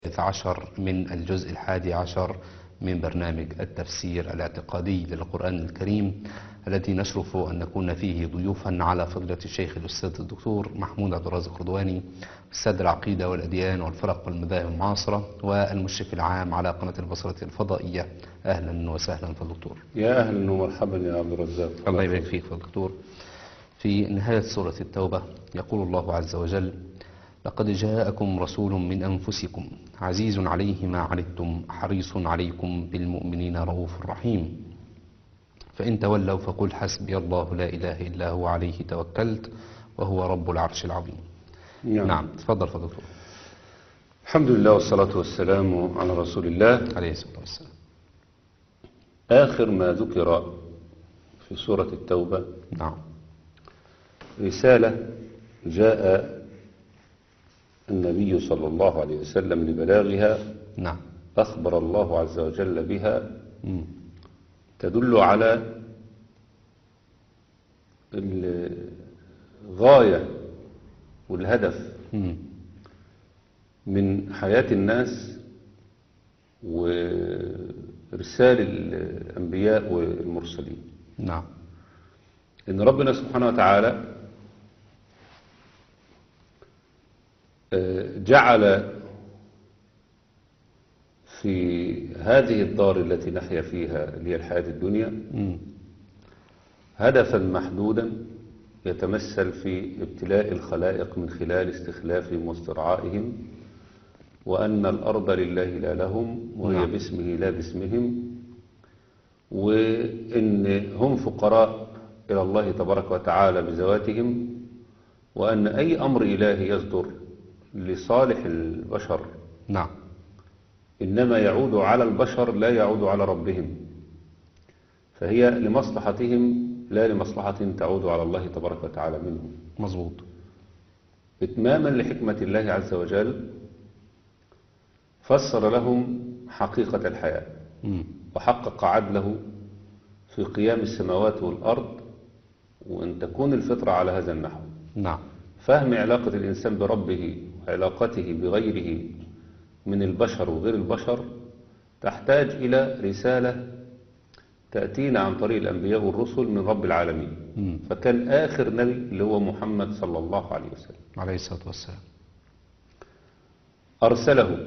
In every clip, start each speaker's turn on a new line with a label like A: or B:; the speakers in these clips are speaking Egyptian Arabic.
A: عشر من الجزء الحادي عشر من برنامج التفسير الاعتقادي للقرآن الكريم الذي نشرف أن نكون فيه ضيوفا على فضيلة الشيخ الأستاذ الدكتور محمود عبد الرازق رضواني أستاذ العقيدة والأديان والفرق والمذاهب المعاصرة والمشرف العام على قناة البصرة الفضائية أهلا وسهلا في الدكتور
B: يا أهلا ومرحبا يا عبد الرزاق
A: الله يبارك فيك في الدكتور في نهاية سورة التوبة يقول الله عز وجل لقد جاءكم رسول من أنفسكم عزيز عليه ما عنتم حريص عليكم بالمؤمنين رؤوف رحيم فإن تولوا فقل حسبي الله لا إله إلا هو عليه توكلت وهو رب العرش العظيم
B: نعم.
A: نعم تفضل يا دكتور
B: الحمد لله والصلاة والسلام على رسول الله
A: عليه الصلاة والسلام
B: آخر ما ذكر في سورة التوبة
A: نعم
B: رسالة جاء النبي صلى الله عليه وسلم لبلاغها
A: نعم
B: أخبر الله عز وجل بها
A: مم.
B: تدل على الغاية والهدف
A: مم.
B: من حياة الناس وإرسال الأنبياء والمرسلين
A: نعم
B: إن ربنا سبحانه وتعالى آه، جعل في هذه الدار التي نحيا فيها اللي هي الحياة الدنيا
A: مم.
B: هدفا محدودا يتمثل في ابتلاء الخلائق من خلال استخلافهم واسترعائهم وأن الأرض لله لا لهم وهي
A: نعم.
B: باسمه لا باسمهم وإن هم فقراء إلى الله تبارك وتعالى بذواتهم وأن أي أمر إلهي يصدر لصالح البشر
A: نعم
B: إنما يعود على البشر لا يعود على ربهم فهي لمصلحتهم لا لمصلحة تعود على الله تبارك وتعالى منهم
A: مظبوط
B: إتماما لحكمة الله عز وجل فسر لهم حقيقة الحياة
A: مم.
B: وحقق عدله في قيام السماوات والأرض وأن تكون الفطرة على هذا النحو
A: نعم
B: فهم علاقة الإنسان بربه وعلاقته بغيره من البشر وغير البشر تحتاج إلى رسالة تأتينا عن طريق الأنبياء والرسل من رب العالمين
A: مم.
B: فكان آخر نبي اللي هو محمد صلى الله عليه وسلم
A: عليه الصلاة والسلام
B: أرسله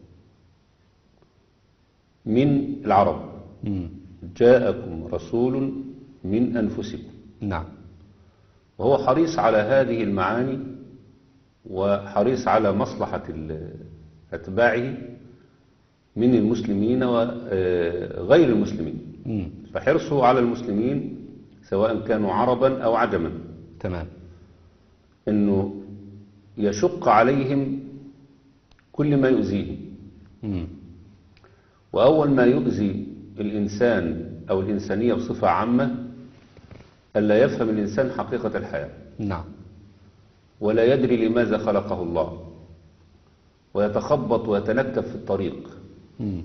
B: من العرب
A: مم.
B: جاءكم رسول من أنفسكم
A: نعم
B: وهو حريص على هذه المعاني وحريص على مصلحة ال- أتباعه من المسلمين وغير المسلمين
A: مم.
B: فحرصه على المسلمين سواء كانوا عربا أو عجما
A: تمام
B: أنه يشق عليهم كل ما يؤذيهم
A: مم.
B: وأول ما يؤذي الإنسان أو الإنسانية بصفة عامة ألا يفهم الإنسان حقيقة الحياة
A: نعم
B: ولا يدري لماذا خلقه الله ويتخبط ويتنكب في الطريق
A: مم.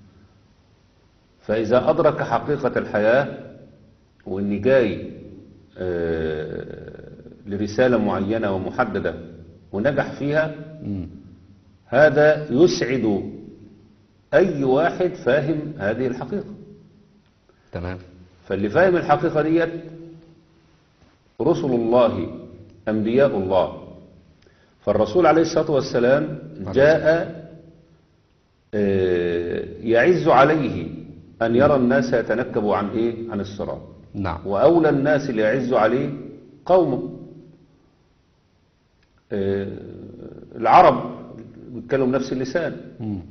B: فإذا أدرك حقيقة الحياة وإني جاي آه، لرسالة معينة ومحددة ونجح فيها
A: مم.
B: هذا يسعد أي واحد فاهم هذه الحقيقة
A: تمام
B: فاللي فاهم الحقيقة ديت رسل الله أنبياء الله فالرسول عليه الصلاة والسلام جاء آه، يعز عليه أن يرى الناس يتنكبوا عن إيه؟ عن الصراط
A: نعم
B: وأولى الناس اللي يعز عليه قومه آه، العرب بيتكلموا نفس اللسان
A: مم.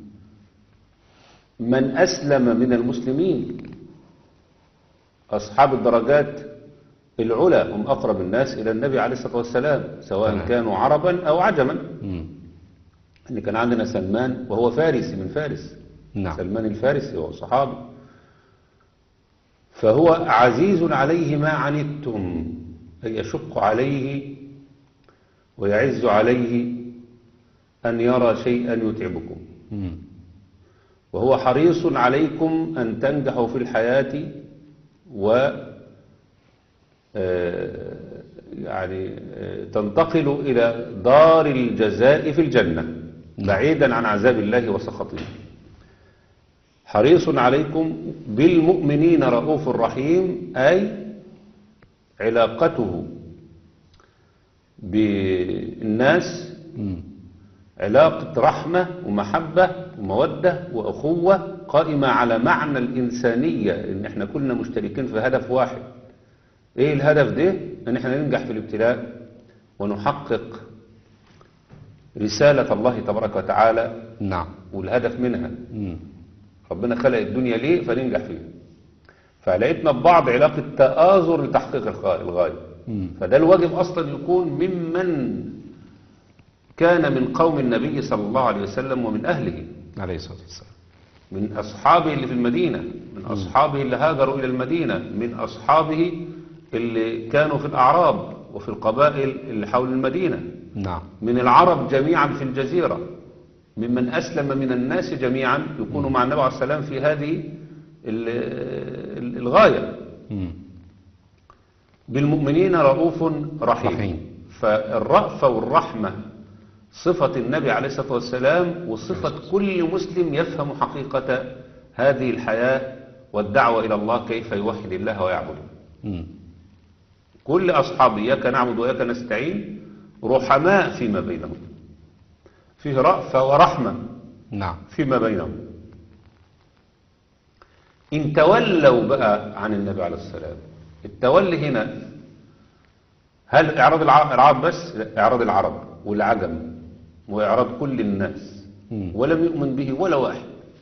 B: من أسلم من المسلمين أصحاب الدرجات العلى هم أقرب الناس إلى النبي عليه الصلاة والسلام سواء
A: تمام.
B: كانوا عربا أو عجما
A: مم.
B: إن كان عندنا سلمان وهو فارسي من فارس
A: نعم
B: سلمان الفارسي وهو صحابي فهو عزيز عليه ما عنتم أي يشق عليه ويعز عليه أن يرى شيئا يتعبكم
A: مم.
B: وهو حريص عليكم أن تنجحوا في الحياة و آه، يعني آه، تنتقلوا إلى دار الجزاء في الجنة بعيدا عن عذاب الله وسخطه حريص عليكم بالمؤمنين رؤوف رحيم أي علاقته بالناس
A: مم.
B: علاقة رحمة ومحبة ومودة وأخوة قائمة على معنى الإنسانية إن إحنا كلنا مشتركين في هدف واحد إيه الهدف ده؟ إن إحنا ننجح في الابتلاء ونحقق رسالة الله تبارك وتعالى
A: نعم
B: والهدف منها
A: مم.
B: ربنا خلق الدنيا ليه فننجح فيها فلقيتنا ببعض علاقة تآزر لتحقيق الغاية الغاية.
A: مم.
B: فده الواجب أصلا يكون ممن كان من قوم النبي صلى الله عليه وسلم ومن أهله
A: عليه الصلاة والسلام
B: من أصحابه اللي في المدينة من أصحابه اللي هاجروا إلى المدينة من أصحابه اللي كانوا في الأعراب وفي القبائل اللي حول المدينة
A: نعم
B: من العرب جميعا في الجزيرة ممن أسلم من الناس جميعا يكونوا مع النبي عليه السلام في هذه ال- ال- الغاية
A: مم.
B: بالمؤمنين رؤوف رحيم,
A: رحيم.
B: فالرأفة والرحمة صفة النبي عليه الصلاة والسلام وصفة كل مسلم يفهم حقيقة هذه الحياة والدعوة إلى الله كيف يوحد الله ويعبده
A: مم.
B: كل أصحابه إياك نعبد وإياك نستعين رحماء فيما بينهم فيه رأفة ورحمة
A: نعم
B: فيما بينهم إن تولوا بقى عن النبي عليه السلام التولي هنا هل إعراض الع- العرب بس لا إعراض العرب والعجم وإعراض كل الناس
A: مم.
B: ولم يؤمن به ولا واحد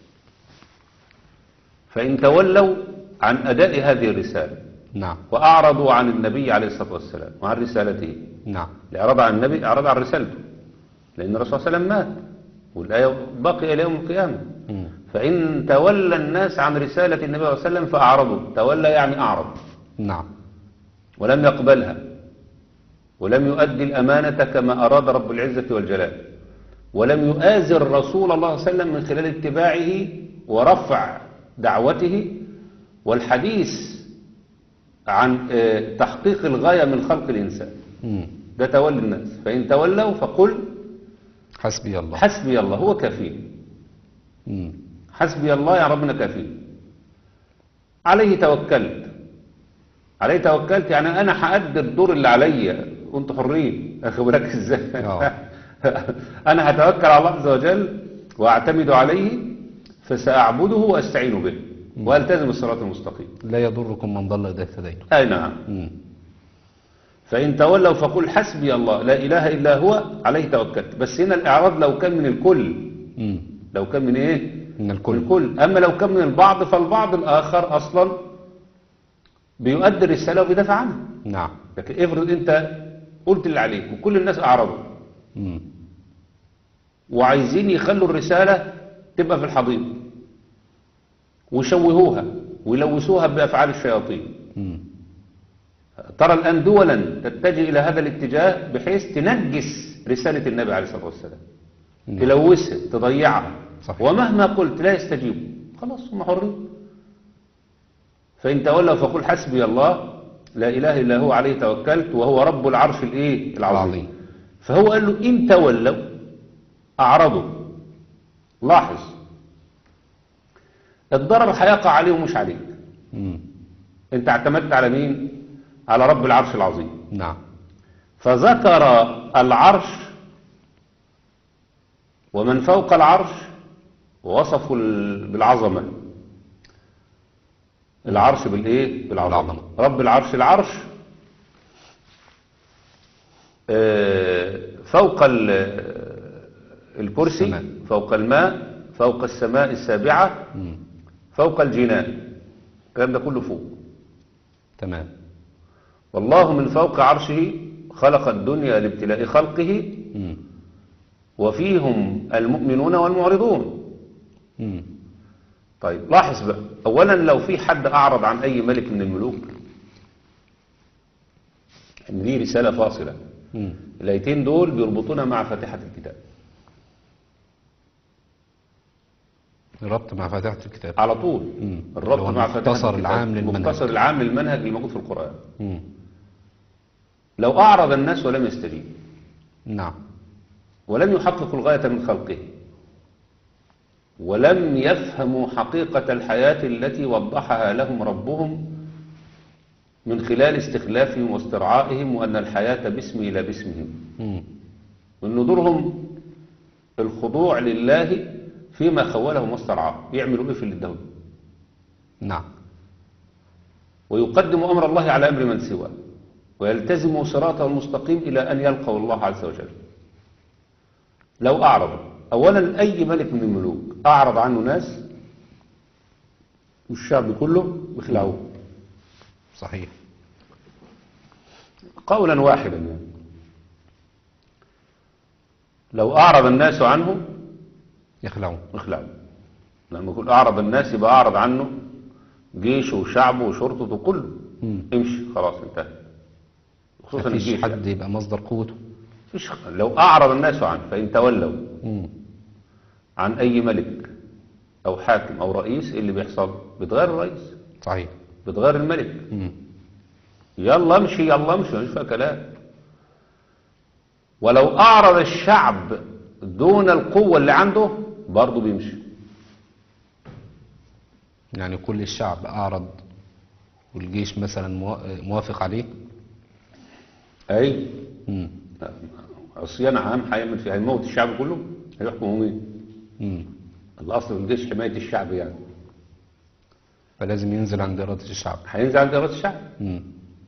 B: فإن تولوا عن أداء هذه الرسالة
A: نعم
B: وأعرضوا عن النبي عليه الصلاة والسلام وعن رسالته
A: نعم
B: الإعراض عن النبي إعراض عن رسالته لأن الرسول صلى الله عليه وسلم مات والآية باقية إلى يوم القيامة
A: مم.
B: فإن تولى الناس عن رسالة النبي صلى الله عليه وسلم فأعرضوا تولى يعني أعرض
A: نعم
B: ولم يقبلها ولم يؤدي الأمانة كما أراد رب العزة والجلال ولم يؤازر رسول الله صلى الله عليه وسلم من خلال اتباعه ورفع دعوته والحديث عن آه، تحقيق الغاية من خلق الإنسان
A: مم.
B: ده تولي الناس فإن تولوا فقل
A: حسبي الله
B: حسبي الله هو كفيل
A: مم.
B: حسبي الله يا ربنا كفيل عليه توكلت عليه توكلت يعني انا هأدي الدور اللي عليا وانتوا حرين اخي بالك ازاي
A: آه.
B: انا هتوكل على الله عز وجل واعتمد عليه فساعبده واستعين به والتزم الصراط المستقيم
A: لا يضركم من ضل إذا اهتديتم
B: اي نعم
A: مم.
B: فإن تولوا فقل حسبي الله لا إله إلا هو عليه توكلت بس هنا الإعراض لو كان من الكل
A: مم.
B: لو كان من إيه
A: من الكل
B: الكل أما لو كان من البعض فالبعض الآخر أصلا بيؤدي الرسالة وبيدافع عنها
A: نعم
B: لكن افرض أنت قلت اللي عليك وكل الناس أعرضوا
A: مم.
B: وعايزين يخلوا الرسالة تبقى في الحضيض ويشوهوها ويلوثوها بأفعال الشياطين
A: مم.
B: ترى الآن دولا تتجه إلى هذا الاتجاه بحيث تنجس رسالة النبي عليه الصلاة والسلام
A: نعم.
B: تلوثها تضيعها
A: صحيح.
B: ومهما قلت لا يستجيبوا خلاص هم حرين فإن تولوا فقل حسبي الله لا إله إلا هو عليه توكلت وهو رب العرش الإيه العظيم
A: العظيم.
B: فهو قال له إن تولوا أعرضوا لاحظ الضرر هيقع عليه ومش عليك
A: مم.
B: انت اعتمدت على مين على رب العرش العظيم
A: نعم
B: فذكر العرش ومن فوق العرش ووصفوا ال- بالعظمة العرش بالايه بالعظمة
A: بالعظمة.
B: رب العرش العرش آه، فوق ال- الكرسي
A: السماء.
B: فوق الماء فوق السماء السابعة
A: مم.
B: فوق الجنان الكلام ده كله فوق
A: تمام
B: والله من فوق عرشه خلق الدنيا لابتلاء خلقه
A: مم.
B: وفيهم المؤمنون والمعرضون
A: مم.
B: طيب لاحظ بقى اولا لو في حد اعرض عن اي ملك من الملوك ان دي رساله فاصله
A: مم.
B: الايتين دول بيربطونا مع فاتحه الكتاب
A: ربط مع فاتحة الكتاب
B: على طول
A: مم.
B: الربط
A: اللي هو
B: مع فاتحه
A: المختصر
B: الكتاب.
A: العام للمنهج.
B: المختصر العام للمنهج الموجود في القران
A: مم.
B: لو اعرض الناس ولم يستجيب
A: نعم
B: ولم يحققوا الغاية من خلقه ولم يفهموا حقيقة الحياة التي وضحها لهم ربهم من خلال استخلافهم واسترعائهم وأن الحياة باسمه لا باسمهم
A: مم.
B: وأن دورهم الخضوع لله فيما خولهم واسترعاه يعملوا إيه في اللي ادهم
A: نعم
B: ويقدم أمر الله على أمر من سواه ويلتزم صراطه المستقيم إلى أن يلقوا الله عز وجل لو أعرض أولا أي ملك من الملوك أعرض عنه ناس والشعب كله بخلعوه
A: صحيح
B: قولا واحدا يعني لو أعرض الناس عنه
A: يخلعون
B: اخلعوا لما يقول أعرض الناس يبقى أعرض عنه جيشه وشعبه وشرطته كله
A: مم.
B: امشي خلاص انتهى خصوصا
A: مفيش
B: الجيش
A: حد
B: يعني.
A: يبقى مصدر قوته
B: مفيش خ- لو أعرض الناس عنه فإن تولوا
A: مم.
B: عن أي ملك أو حاكم أو رئيس إيه اللي بيحصل بتغير الرئيس
A: صحيح
B: بتغير الملك
A: مم.
B: يلا امشي يلا امشي مش فيها كلام ولو أعرض الشعب دون القوة اللي عنده برضه بيمشي
A: يعني كل الشعب أعرض والجيش مثلا موا- موافق عليه
B: أي
A: مم.
B: عصيان عام هيعمل فيه هيموت الشعب كله هيحكموا مين
A: مم.
B: الأصل في الجيش حماية الشعب يعني
A: فلازم ينزل عند إرادة الشعب
B: هينزل عند إرادة الشعب
A: مم.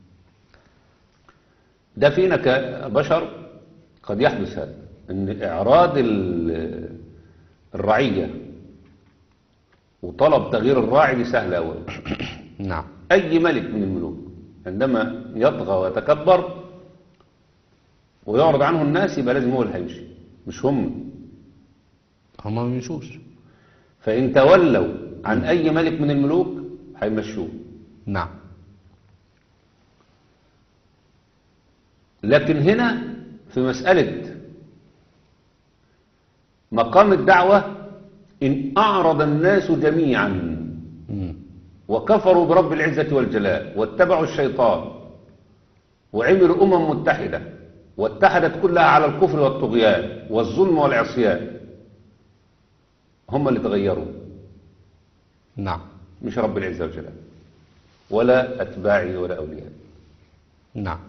B: ده فينا كبشر قد يحدث هذا ان اعراض ال- الرعية وطلب تغيير الراعي دي سهلة أوي
A: نعم
B: أي ملك من الملوك عندما يطغى ويتكبر ويعرض عنه الناس يبقى لازم هو اللي هيمشي مش هم
A: هما ما بيمشوش
B: فإن تولوا عن أي ملك من الملوك هيمشوه
A: نعم
B: لكن هنا في مسألة مقام الدعوة إن أعرض الناس جميعا
A: مم.
B: وكفروا برب العزة والجلال واتبعوا الشيطان وعملوا أمم متحدة واتحدت كلها على الكفر والطغيان والظلم والعصيان هم اللي تغيروا
A: نعم
B: مش رب العزة والجلال ولا أتباعه ولا أولياء
A: نعم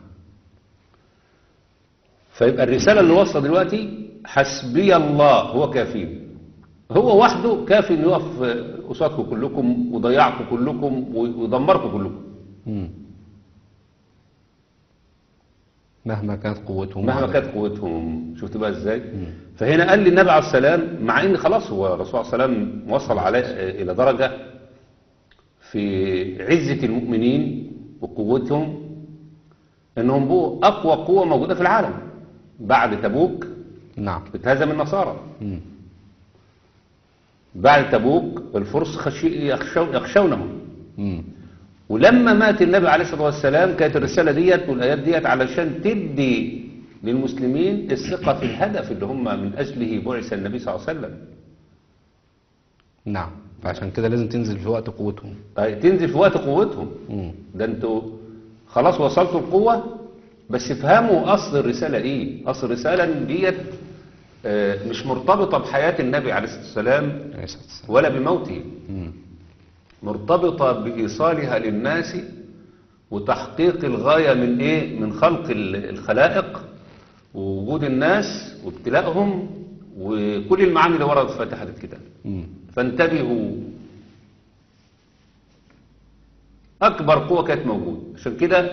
B: فيبقى الرسالة اللي وصل دلوقتي حسبي الله هو كافي هو وحده كافي انه يقف قصادكم كلكم ويضيعكم كلكم ويدمركم كلكم
A: مم. مهما كانت قوتهم
B: مهما
A: وعددهم.
B: كانت قوتهم شفت بقى ازاي فهنا قال لي النبي عليه السلام مع ان خلاص هو الرسول عليه السلام وصل عليه الى درجة في عزة المؤمنين وقوتهم انهم بقوا اقوى قوة موجودة في العالم بعد تبوك
A: نعم
B: اتهزم النصارى
A: مم.
B: بعد تبوك الفرس خشي يخشو يخشونهم
A: مم.
B: ولما مات النبي عليه الصلاة والسلام كانت الرسالة ديت والآيات ديت علشان تدي للمسلمين الثقة في الهدف اللي هم من أجله بعث النبي صلى الله عليه وسلم
A: نعم فعشان كده لازم تنزل في وقت قوتهم
B: طيب تنزل في وقت قوتهم
A: مم.
B: ده انتوا خلاص وصلتوا القوة بس افهموا أصل الرسالة إيه أصل الرسالة إن ديت آه، مش مرتبطة بحياة النبي عليه الصلاة والسلام
A: عليه الصلاة والسلام.
B: ولا بموته
A: مم.
B: مرتبطة بإيصالها للناس وتحقيق الغاية من إيه؟ من خلق ال- الخلائق ووجود الناس وابتلائهم وكل المعاني اللي وردت في فاتحة الكتاب
A: مم.
B: فانتبهوا أكبر قوة كانت موجودة عشان كده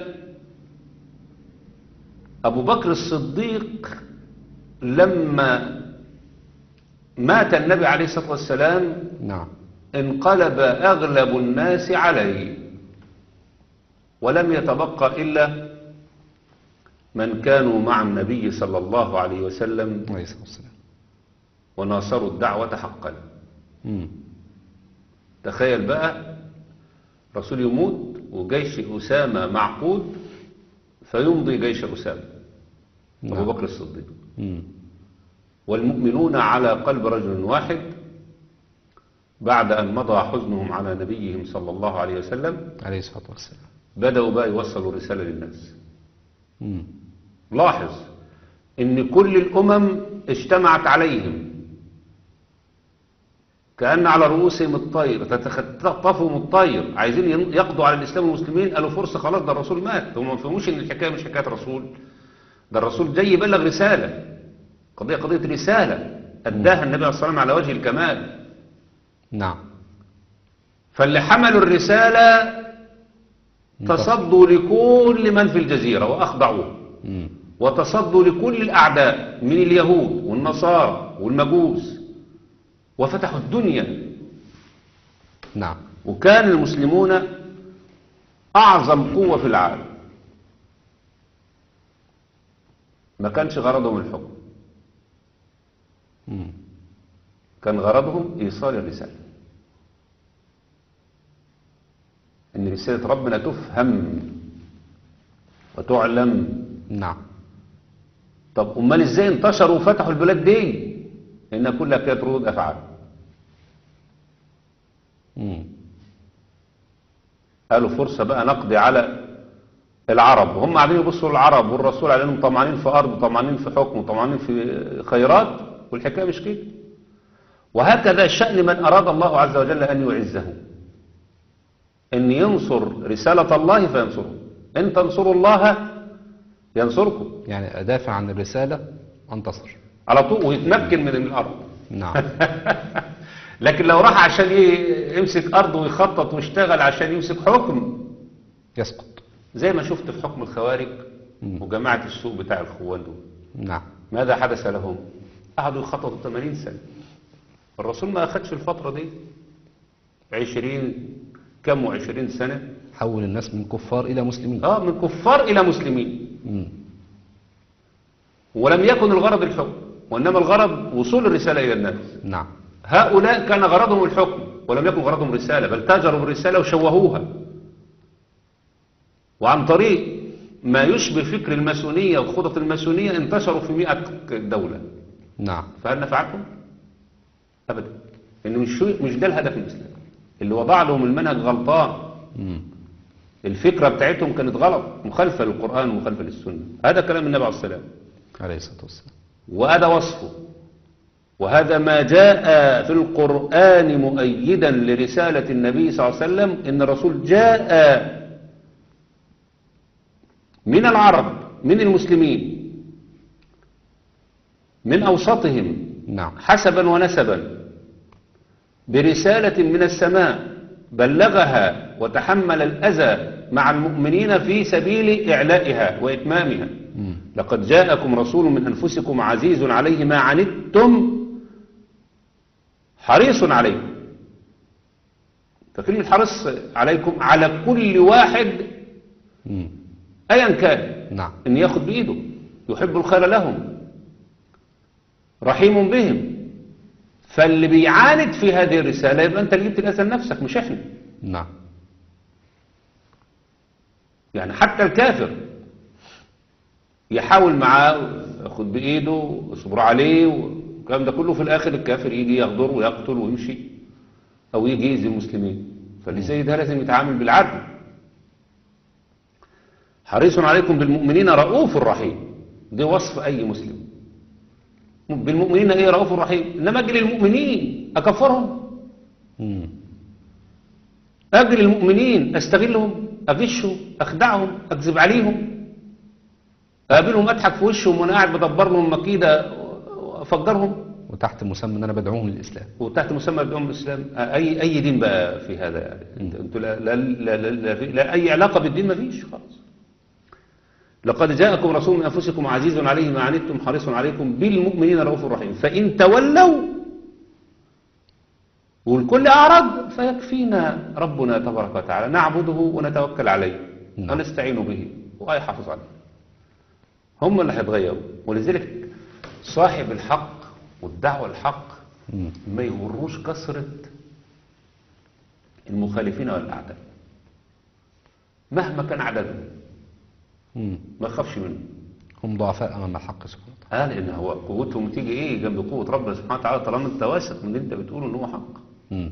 B: أبو بكر الصديق لما مات النبي عليه الصلاة والسلام
A: نعم
B: انقلب أغلب الناس عليه ولم يتبقى إلا من كانوا مع النبي صلى الله عليه وسلم
A: عليه الصلاة والسلام
B: وناصروا الدعوة حقا
A: مم.
B: تخيل بقى رسول يموت وجيش أسامة معقود فيمضي جيش أسامة أبو
A: نعم.
B: بكر الصديق
A: مم.
B: والمؤمنون على قلب رجل واحد بعد أن مضى حزنهم على نبيهم صلى الله عليه وسلم
A: عليه الصلاة والسلام
B: بدأوا بقى يوصلوا الرسالة للناس
A: مم.
B: لاحظ ان كل الامم اجتمعت عليهم كأن على رؤوسهم الطير تتخطفهم الطير عايزين ين- يقضوا على الإسلام والمسلمين قالوا فرصة خلاص ده الرسول مات هم ما فهموش إن الحكاية مش حكاية رسول ده الرسول جاي يبلغ رسالة قضية قضية رسالة أداها النبي عليه الصلاة والسلام على وجه الكمال
A: نعم
B: فاللي حملوا الرسالة تصدوا لكل من في الجزيرة وأخضعوه
A: مم.
B: وتصدوا لكل الأعداء من اليهود والنصارى والمجوس وفتحوا الدنيا
A: نعم
B: وكان المسلمون أعظم قوة في العالم ما كانش غرضهم الحكم
A: مم.
B: كان غرضهم إيصال الرسالة إن رسالة ربنا تفهم وتعلم
A: نعم
B: طب أمال إزاي انتشروا وفتحوا البلاد دي إن كلها كانت ردود أفعال
A: مم.
B: قالوا فرصة بقى نقضي على العرب هم قاعدين يبصوا للعرب والرسول على انهم طمعانين في ارض وطمعانين في حكم وطمعانين في خيرات والحكايه مش كده وهكذا شأن من اراد الله عز وجل ان يعزه ان ينصر رسالة الله فينصره ان تنصروا الله ينصركم
A: يعني أدافع عن الرسالة أنتصر
B: على طول ويتمكن من الارض
A: نعم
B: لكن لو راح عشان ي- يمسك ارض ويخطط ويشتغل عشان يمسك حكم
A: يسقط
B: زي ما شفت في حكم الخوارج
A: مم.
B: وجماعة السوق بتاع الخوان دول
A: نعم
B: ماذا حدث لهم قعدوا يخططوا 80 سنة الرسول ما أخدش الفترة دي 20 كم وعشرين سنة
A: حول الناس من كفار إلى مسلمين
B: آه من كفار إلى مسلمين
A: مم.
B: ولم يكن الغرض الحكم وإنما الغرض وصول الرسالة إلى الناس
A: نعم
B: هؤلاء كان غرضهم الحكم ولم يكن غرضهم رسالة بل تاجروا بالرسالة وشوهوها وعن طريق ما يشبه فكر الماسونية وخطط الماسونية انتشروا في مئة دولة
A: نعم
B: فهل نفعتهم؟ أبدا إنه مش مش ده الهدف من الإسلام اللي وضع لهم المنهج غلطان
A: مم.
B: الفكرة بتاعتهم كانت غلط مخالفة للقرآن ومخالفة للسنة هذا كلام النبي عليه الصلاة والسلام
A: عليه الصلاة والسلام
B: وهذا وصفه وهذا ما جاء في القرآن مؤيدا لرسالة النبي صلى الله عليه وسلم إن الرسول جاء من العرب من المسلمين من أوسطهم
A: نعم
B: حسبا ونسبا برسالة من السماء بلغها وتحمل الأذى مع المؤمنين في سبيل إعلائها وإتمامها
A: مم.
B: لقد جاءكم رسول من أنفسكم عزيز عليه ما عنتم حريص عليكم فكلمة حريص عليكم على كل واحد
A: مم.
B: أيا كان
A: نعم
B: ان ياخد بايده يحب الخير لهم رحيم بهم فاللي بيعاند في هذه الرسالة يبقى انت اللي جبت الاذى لنفسك مش احنا
A: نعم
B: يعني حتى الكافر يحاول معاه ياخد بايده يصبر عليه والكلام ده كله في الاخر الكافر يجي يغدر ويقتل ويمشي او يجي يأذي المسلمين فاللي زي ده لازم يتعامل بالعدل حريص عليكم بالمؤمنين رؤوف رحيم دي وصف اي مسلم بالمؤمنين ايه رؤوف رحيم انما اجل المؤمنين اكفرهم
A: مم.
B: اجل المؤمنين استغلهم اغشهم اخدعهم اكذب عليهم اقابلهم اضحك في وشهم وانا قاعد بدبر لهم مكيده وافجرهم
A: وتحت مسمى ان انا بدعوهم للاسلام
B: وتحت مسمى بدعوهم الاسلام اي اي دين بقى في هذا يعني انت انتوا لا, لا, لا, لا, لا, في- لا اي علاقه بالدين ما فيش خالص لقد جاءكم رسول من انفسكم عزيز عليه ما عنتم حريص عليكم بالمؤمنين رؤوف رحيم فان تولوا والكل اعرض فيكفينا ربنا تبارك وتعالى نعبده ونتوكل عليه
A: نعم.
B: ونستعين به ويحافظ عليه هم اللي هيتغيروا ولذلك صاحب الحق والدعوة الحق
A: مم.
B: ما يغروش كثرة المخالفين والأعداء مهما كان عددهم
A: مم.
B: ما يخافش منهم
A: هم ضعفاء امام الحق سبحانه وتعالى
B: اه لان هو قوتهم تيجي ايه جنب قوه ربنا سبحانه وتعالى طالما انت واثق من اللي انت بتقوله ان هو حق
A: مم.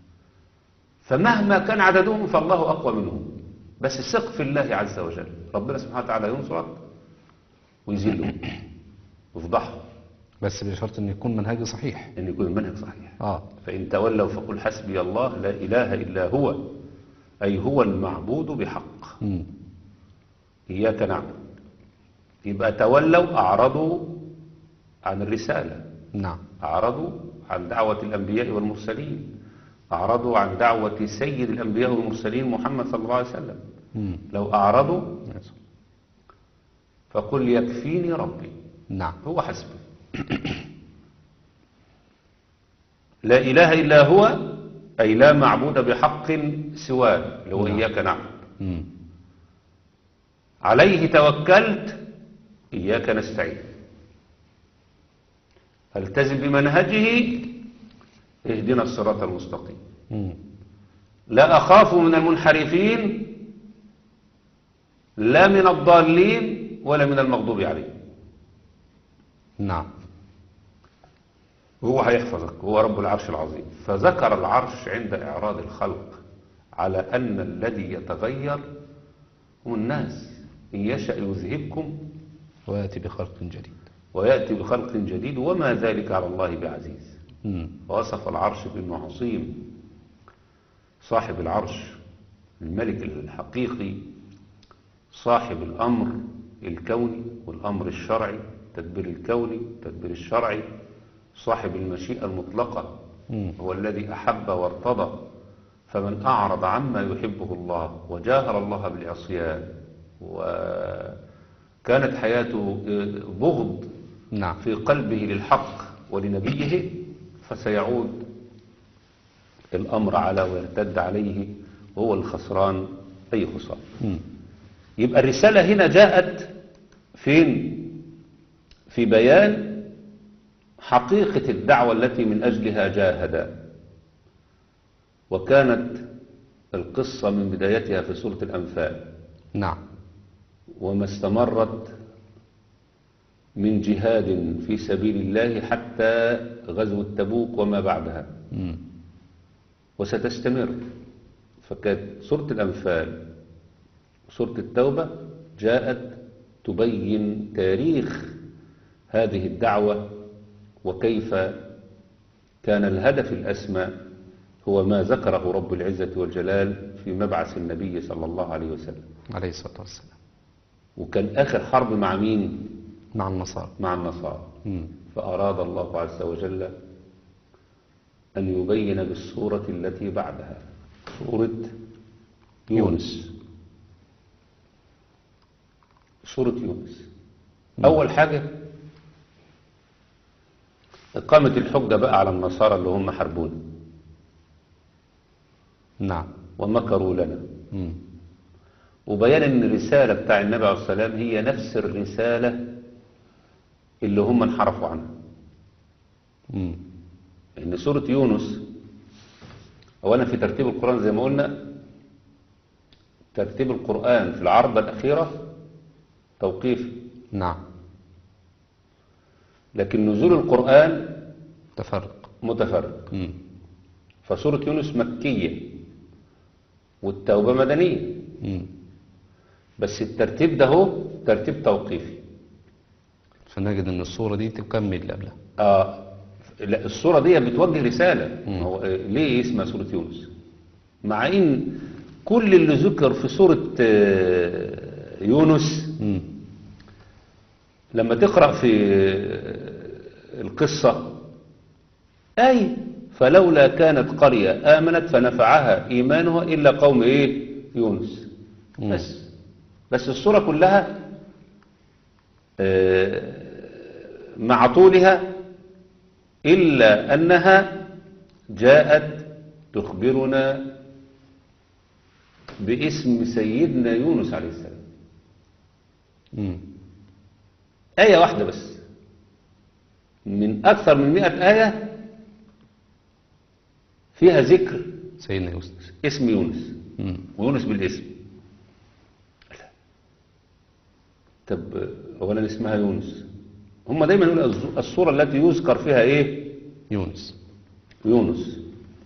B: فمهما كان عددهم فالله اقوى منهم بس ثق في الله عز وجل ربنا سبحانه وتعالى ينصرك ويذلهم ويفضحهم
A: بس بشرط ان يكون منهجي صحيح
B: أن يكون المنهج صحيح
A: اه
B: فإن تولوا فقل حسبي الله لا إله إلا هو أي هو المعبود بحق
A: مم.
B: إياك نعبد يبقى تولوا أعرضوا عن الرسالة
A: نعم
B: أعرضوا عن دعوة الأنبياء والمرسلين أعرضوا عن دعوة سيد الأنبياء والمرسلين محمد صلى الله عليه وسلم
A: مم.
B: لو أعرضوا فقل يكفيني ربي
A: نعم
B: هو حسبي لا إله إلا هو أي لا معبود بحق سواه اللي هو
A: نعم.
B: إياك نعبد
A: مم.
B: عليه توكلت إياك نستعين التزم بمنهجه اهدنا الصراط المستقيم
A: مم.
B: لا أخاف من المنحرفين لا من الضالين ولا من المغضوب عليهم
A: نعم
B: هو هيحفظك هو رب العرش العظيم فذكر العرش عند إعراض الخلق على أن الذي يتغير هم الناس إن يشأ يذهبكم
A: ويأتي بخلق جديد
B: ويأتي بخلق جديد وما ذلك على الله بعزيز
A: مم.
B: ووصف العرش بأنه عظيم صاحب العرش الملك الحقيقي صاحب الأمر الكوني والأمر الشرعي تدبير الكوني تدبير الشرعي صاحب المشيئة المطلقة
A: مم.
B: هو الذي أحب وارتضى فمن أعرض عما يحبه الله وجاهر الله بالعصيان وكانت حياته بغض
A: نعم
B: في قلبه للحق ولنبيه فسيعود الأمر على ويرتد عليه وهو الخسران أي خسران
A: مم.
B: يبقى الرسالة هنا جاءت فين في بيان حقيقة الدعوة التي من أجلها جاهد وكانت القصة من بدايتها في سورة الأنفال
A: نعم
B: وما استمرت من جهاد في سبيل الله حتى غزو تبوك وما بعدها
A: مم.
B: وستستمر فكانت سورة الأنفال وسورة التوبة جاءت تبين تاريخ هذه الدعوة وكيف كان الهدف الأسمى هو ما ذكره رب العزة والجلال في مبعث النبي صلى الله عليه وسلم
A: عليه الصلاة والسلام
B: وكان آخر حرب مع مين؟
A: مع النصارى
B: مع النصارى
A: مم.
B: فأراد الله عز وجل أن يبين بالسورة التي بعدها سورة يونس سورة يونس أول حاجة إقامة الحجة بقى على النصارى اللي هم حربون
A: نعم
B: ومكروا لنا
A: مم.
B: وبيان ان الرسالة بتاع النبي عليه الصلاة والسلام هي نفس الرسالة اللي هم انحرفوا عنها
A: مم.
B: ان سورة يونس اولا في ترتيب القرآن زي ما قلنا ترتيب القرآن في العرضة الأخيرة توقيفي
A: نعم
B: لكن نزول القرآن
A: تفرق
B: متفرق
A: مم.
B: فسورة يونس مكية والتوبة مدنية
A: مم.
B: بس الترتيب ده هو ترتيب توقيفي
A: فنجد ان الصورة دي تكمل اللي قبلها
B: آه لا الصورة دي بتوجه رسالة
A: مم.
B: هو آه، ليه اسمها سورة يونس مع ان كل اللي ذكر في سورة آه، يونس
A: مم.
B: لما تقرأ في آه، القصة أي فلولا كانت قرية آمنت فنفعها إيمانها إلا قوم إيه يونس
A: مم.
B: بس بس الصورة كلها آه، مع طولها إلا أنها جاءت تخبرنا باسم سيدنا يونس عليه السلام
A: مم.
B: آية واحدة بس من أكثر من مئة آية فيها ذكر
A: سيدنا يوسف
B: اسم يونس
A: مم.
B: ويونس بالاسم لا. طب أولا اسمها يونس هم دايما يقولوا الز- الصورة التي يذكر فيها إيه
A: يونس
B: يونس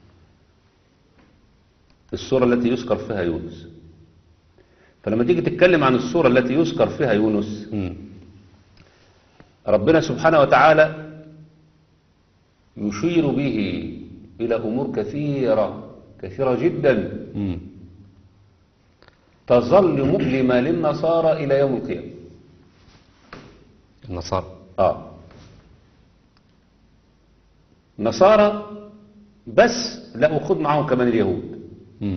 B: الصورة التي يذكر فيها يونس فلما تيجي تتكلم عن الصورة التي يذكر فيها يونس
A: مم.
B: ربنا سبحانه وتعالى يشير به إلى أمور كثيرة كثيرة جدا
A: مم.
B: تظل مؤلمة للنصارى إلى يوم القيامة
A: النصارى
B: آه نصارى بس لا أخذ معهم كمان اليهود
A: مم.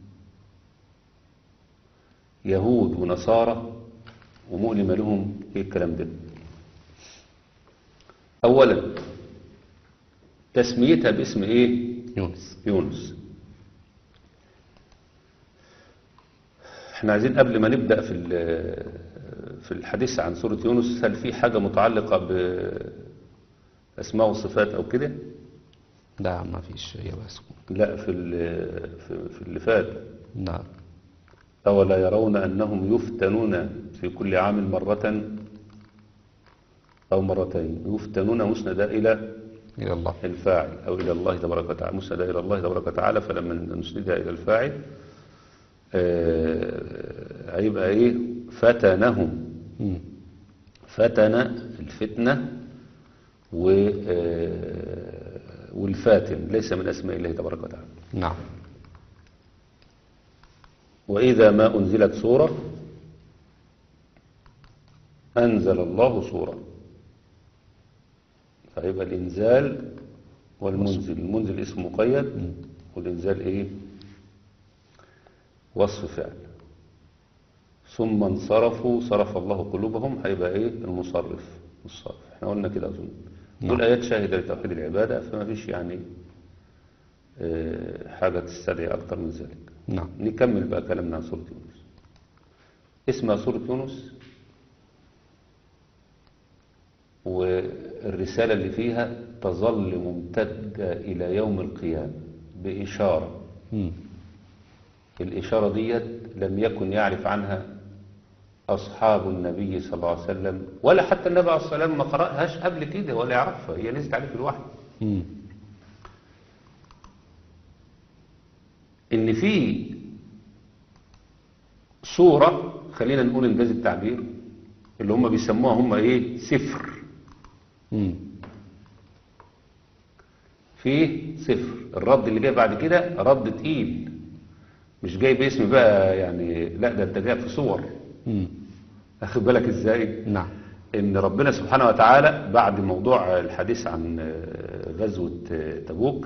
B: يهود ونصارى ومؤلمة لهم ايه الكلام ده اولا تسميتها باسم ايه
A: يونس
B: يونس احنا عايزين قبل ما نبدأ في ال- في الحديث عن سورة يونس هل في حاجة متعلقة بأسماء وصفات أو كده
A: لا ما فيش هي بس
B: لا في ال- في- في اللي فات
A: نعم
B: أولا يرون أنهم يفتنون في كل عام مرة أو مرتين يفتنون مسندا إلى
A: إلى الله
B: الفاعل أو إلى الله تبارك وتعالى مسندا إلى الله تبارك وتعالى فلما نسندها إلى الفاعل آه، هيبقى إيه فتنهم
A: مم.
B: فتن الفتنة و آه، والفاتن ليس من أسماء الله تبارك وتعالى
A: نعم
B: وإذا ما أنزلت سورة أنزل الله سورة فيبقى الإنزال والمنزل المنزل اسم مقيد والإنزال إيه وصف فعل ثم انصرفوا صرف الله قلوبهم هيبقى إيه المصرف الصرف احنا قلنا كده أظن
A: نعم.
B: دول آيات شاهدة لتوحيد العبادة فما فيش يعني آه، حاجة تستدعي أكتر من ذلك
A: نعم
B: نكمل بقى كلامنا عن سورة يونس اسمها سورة يونس والرسالة اللي فيها تظل ممتدة إلى يوم القيامة بإشارة
A: مم.
B: الإشارة ديت لم يكن يعرف عنها أصحاب النبي صلى الله عليه وسلم ولا حتى النبي عليه الصلاة والسلام ما قرأهاش قبل كده ولا يعرفها هي نزلت عليه في الوحي
A: مم.
B: ان في صورة خلينا نقول انجاز التعبير اللي هم بيسموها هم ايه سفر
A: مم.
B: فيه سفر الرد اللي جاي بعد كده رد تقيل مش جاي باسم بقى يعني لا ده انت جاي في صور
A: مم.
B: اخد بالك ازاي
A: نعم
B: ان ربنا سبحانه وتعالى بعد موضوع الحديث عن آه، غزوة آه، تبوك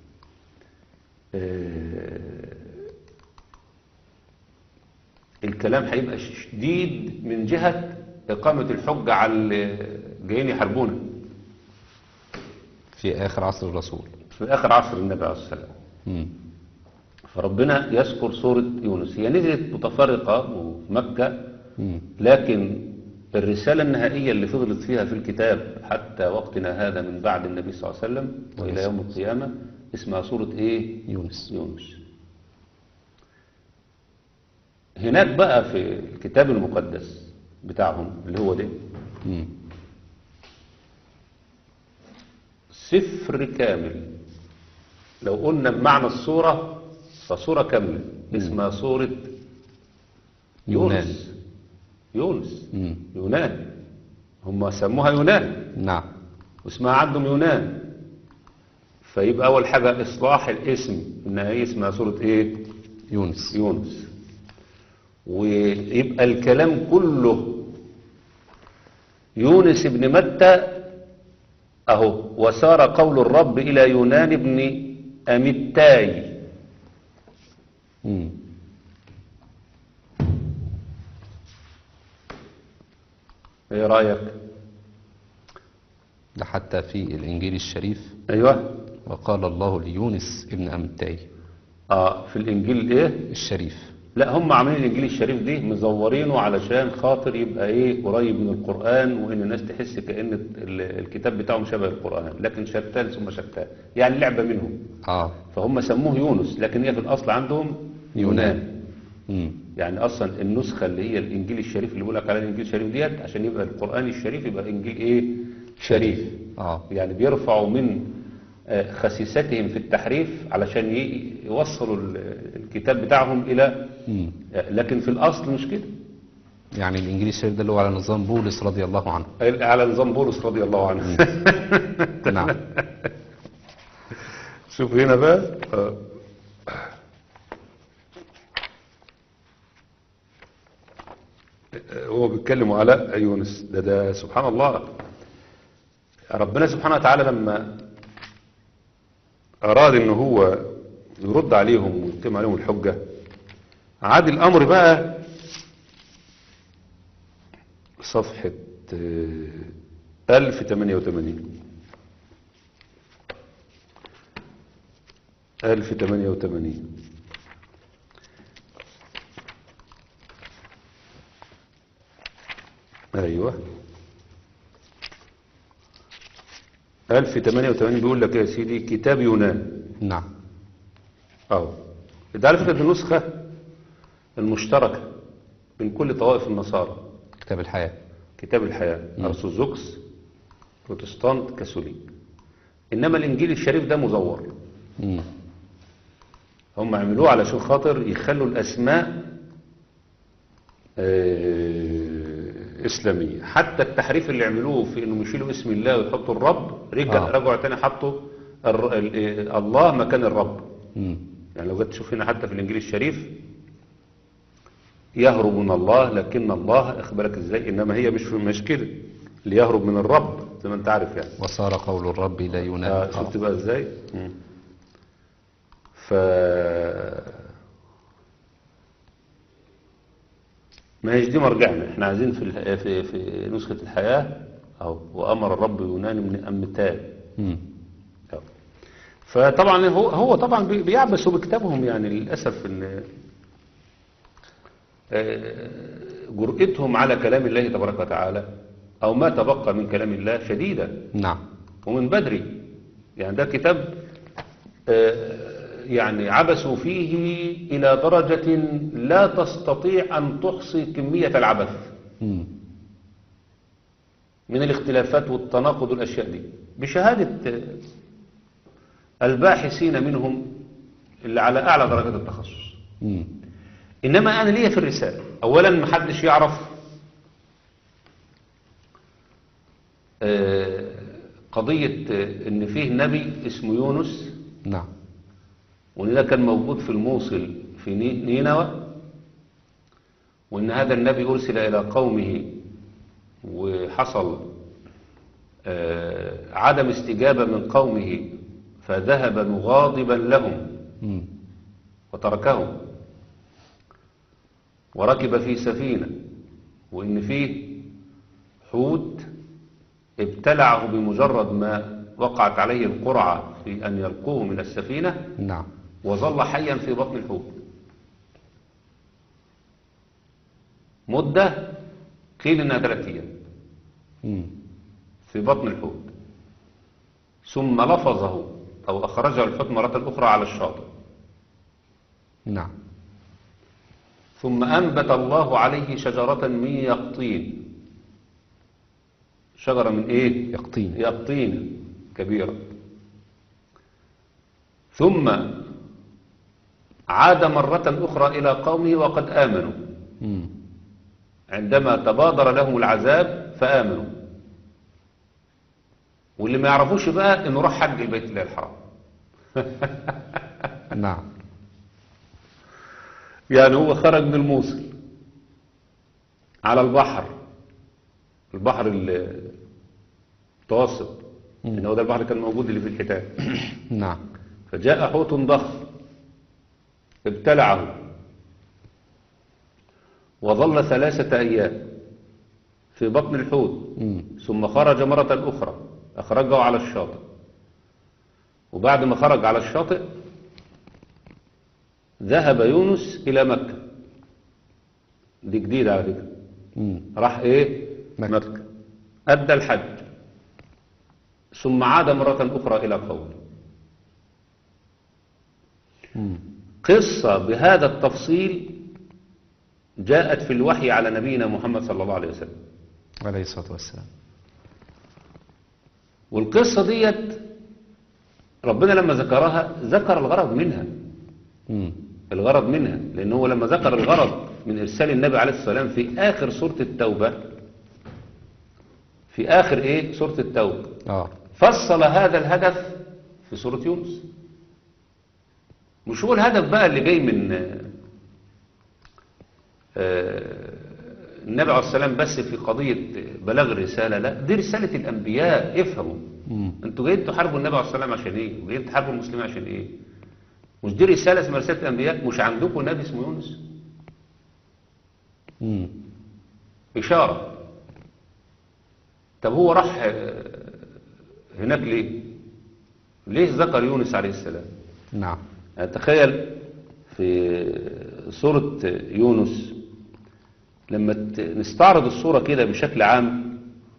B: آه، الكلام هيبقى شديد من جهة إقامة الحجة على اللي جايين يحاربونا
A: في آخر عصر الرسول
B: في آخر عصر النبي عليه الصلاة والسلام
A: مم.
B: فربنا يذكر سورة يونس هي نزلت متفرقة وفي مكة
A: مم.
B: لكن الرسالة النهائية اللي فضلت فيها في الكتاب حتى وقتنا هذا من بعد النبي صلى الله عليه وسلم وإلى يوم القيامة اسمها سورة إيه؟
A: يونس
B: يونس هناك بقى في الكتاب المقدس بتاعهم اللي هو ده
A: مم.
B: سفر كامل لو قلنا بمعنى الصورة فصورة كاملة اسمها صورة
A: يونان.
B: يونس يونس
A: مم.
B: يونان هم سموها يونان
A: نعم
B: واسمها عندهم يونان فيبقى أول حاجة إصلاح الاسم إنها هي اسمها صورة إيه؟
A: يونس
B: يونس ويبقى الكلام كله يونس بن متى أهو وسار قول الرب إلى يونان بن أمتاي
A: مم.
B: إيه رأيك؟
A: ده حتى في الإنجيل الشريف
B: أيوه
A: وقال الله ليونس ابن أمتاي
B: آه في الإنجيل إيه؟
A: الشريف
B: لا هم عاملين الانجيل الشريف دي مزورينه علشان خاطر يبقى ايه قريب من القرآن وان الناس تحس كأن ال- الكتاب بتاعهم شبه القرآن لكن شتان ثم شتان يعني لعبة منهم
A: آه
B: فهم سموه يونس لكن هي في الاصل عندهم يونان
A: مم.
B: يعني اصلا النسخة اللي هي الانجيل الشريف اللي بيقول لك عليها الانجيل الشريف ديت عشان يبقى القرآن الشريف يبقى انجيل ايه شريف
A: آه
B: يعني بيرفعوا من آه، خسيستهم في التحريف علشان ي- يوصلوا ال- الكتاب بتاعهم الى
A: مم.
B: لكن في الأصل مش كده
A: يعني الإنجيل الشريف ده اللي هو على نظام بولس رضي الله عنه
B: على نظام بولس رضي الله عنه
A: نعم
B: شوف هنا بقى آه. هو بيتكلم على يونس ده ده سبحان الله ربنا سبحانه وتعالى لما أراد إن هو يرد عليهم ويتم عليهم الحجة عاد الأمر بقى صفحة آه، 1088 1088 أيوه 1088 بيقول لك يا سيدي كتاب يونان
A: نعم
B: أهو ده على فكرة دي النسخة المشتركة بين كل طوائف النصارى
A: كتاب الحياة
B: كتاب الحياة أرثوذكس بروتستانت كاثوليك إنما الإنجيل الشريف ده مزور
A: مم.
B: هم عملوه علشان خاطر يخلوا الأسماء آه، إسلامية حتى التحريف اللي عملوه في إنهم يشيلوا اسم الله ويحطوا الرب رجع
A: آه.
B: رجعوا تاني حطوا الر- ال- الله مكان الرب
A: مم.
B: يعني لو جيت تشوف هنا حتى في الإنجيل الشريف يهرب من الله لكن الله اخبرك ازاي انما هي مش مش كده اللي يهرب من الرب زي ما انت عارف يعني
A: وصار قول الرب لا ينام
B: آه شفت بقى ازاي مم. ف ما هيش دي مرجعنا احنا عايزين في الح- في في نسخة الحياة اهو وامر الرب يونان من امتان
A: مم.
B: أهو. فطبعا هو هو طبعا بي- بيعبثوا بكتابهم يعني للاسف ان آه، جرأتهم على كلام الله تبارك وتعالى او ما تبقى من كلام الله شديده
A: نعم
B: ومن بدري يعني ده كتاب آه، يعني عبثوا فيه إلى درجة لا تستطيع أن تحصي كمية العبث
A: مم.
B: من الاختلافات والتناقض والأشياء دي بشهادة آه، الباحثين منهم اللي على أعلى درجات التخصص
A: مم.
B: إنما أنا ليا في الرسالة أولا محدش يعرف آه، قضية آه، إن فيه نبي اسمه يونس
A: نعم
B: وإن ده كان موجود في الموصل في ني- نينوى وإن هذا النبي أرسل إلى قومه وحصل آه، عدم استجابة من قومه فذهب مغاضبا لهم
A: مم.
B: وتركهم وركب في سفينة وإن فيه حوت ابتلعه بمجرد ما وقعت عليه القرعة في أن يلقوه من السفينة
A: نعم
B: وظل حيا في بطن الحوت مدة قيل إنها ثلاثة أيام
A: مم.
B: في بطن الحوت ثم لفظه أو أخرجه الحوت مرة أخرى على الشاطئ
A: نعم
B: ثم أنبت الله عليه شجرة من يقطين شجرة من إيه؟
A: يقطين
B: يقطين كبيرة ثم عاد مرة أخرى إلى قومه وقد آمنوا
A: مم.
B: عندما تبادر لهم العذاب فآمنوا واللي ما يعرفوش بقى انه راح حج البيت الله الحرام
A: نعم
B: يعني هو خرج من الموصل على البحر البحر ال- المتوسط ان هو ده البحر كان موجود اللي في الحيتان
A: نعم
B: فجاء حوت ضخم ابتلعه وظل ثلاثة أيام في بطن الحوت
A: مم.
B: ثم خرج مرة أخرى أخرجه على الشاطئ وبعد ما خرج على الشاطئ ذهب يونس إلى مكة دي جديدة على فكرة
A: مم.
B: راح إيه
A: مكة.
B: مكة أدى الحج ثم عاد مرة أخرى إلى قومه
A: مم.
B: قصة بهذا التفصيل جاءت في الوحي على نبينا محمد صلى الله عليه وسلم
A: عليه الصلاة والسلام
B: والقصة ديت ربنا لما ذكرها ذكر الغرض منها
A: مم.
B: الغرض منها لأن هو لما ذكر الغرض من إرسال النبي عليه الصلاة والسلام في آخر سورة التوبة في آخر إيه سورة التوبة
A: اه
B: فصل هذا الهدف في سورة يونس مش هو الهدف بقى اللي جاي من آه، النبي عليه السلام بس في قضية بلاغ الرسالة لا دي رسالة الأنبياء افهموا
A: مم.
B: انتوا جايين تحاربوا النبي عليه السلام عشان ايه وجايين تحاربوا المسلمين عشان ايه مش دي رسالة اسمها رسالة الأنبياء مش عندكم نبي اسمه يونس
A: مم.
B: إشارة طب هو راح آه، هناك ليه ليه ذكر يونس عليه السلام
A: نعم
B: يعني تخيل في سورة يونس لما ت- نستعرض الصورة كده بشكل عام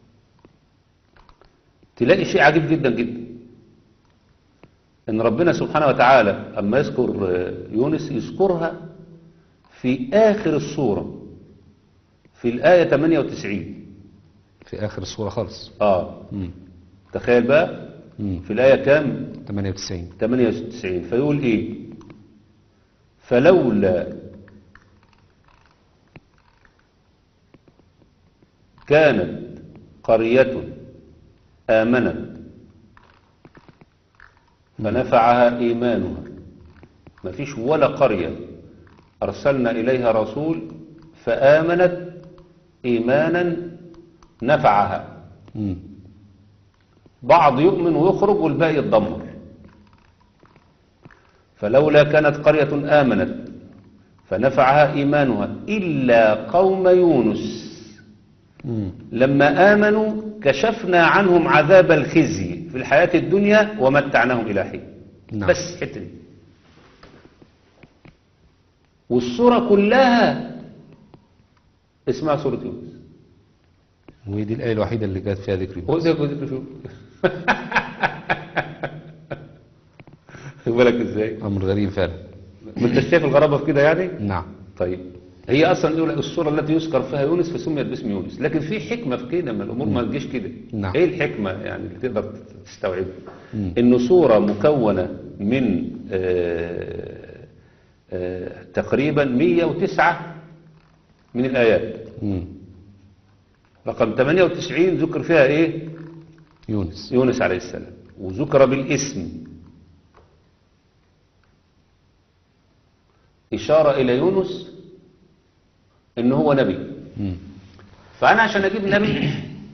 B: تلاقي شيء عجيب جدا جدا ان ربنا سبحانه وتعالى اما يذكر يونس يذكرها في اخر الصورة في الآية 98
A: في آخر الصورة خالص
B: اه
A: مم.
B: تخيل بقى
A: مم.
B: في الآية كام
A: 98
B: 98 فيقول ايه فلولا كانت قرية آمنت فنفعها إيمانها ما فيش ولا قرية أرسلنا إليها رسول فآمنت إيمانا نفعها
A: مم.
B: بعض يؤمن ويخرج والباقي يتدمر فلولا كانت قرية آمنت فنفعها إيمانها إلا قوم يونس
A: مم.
B: لما آمنوا كشفنا عنهم عذاب الخزي في الحياة الدنيا ومتعناهم إلى حين
A: نعم.
B: بس حتة دي والصورة كلها اسمها سورة يونس
A: ودي الآية الوحيدة اللي جت فيها ذكر يونس
B: هو زي كنت شوف خد بالك ازاي
A: أمر غريب فعلا
B: ما انت شايف الغرابه في كده يعني
A: نعم
B: طيب هي اصلا يقول لك الصوره التي يذكر فيها يونس فسميت باسم يونس لكن في حكمه في كده ما الامور ما تجيش كده
A: نعم.
B: ايه الحكمه يعني اللي تقدر تستوعبها
A: مم.
B: انه صوره مكونه من آه، آه، تقريبا 109 من الايات
A: مم.
B: رقم 98 ذكر فيها ايه
A: يونس
B: يونس عليه السلام وذكر بالاسم إشارة إلى يونس إن هو نبي
A: مم.
B: فأنا عشان أجيب نبي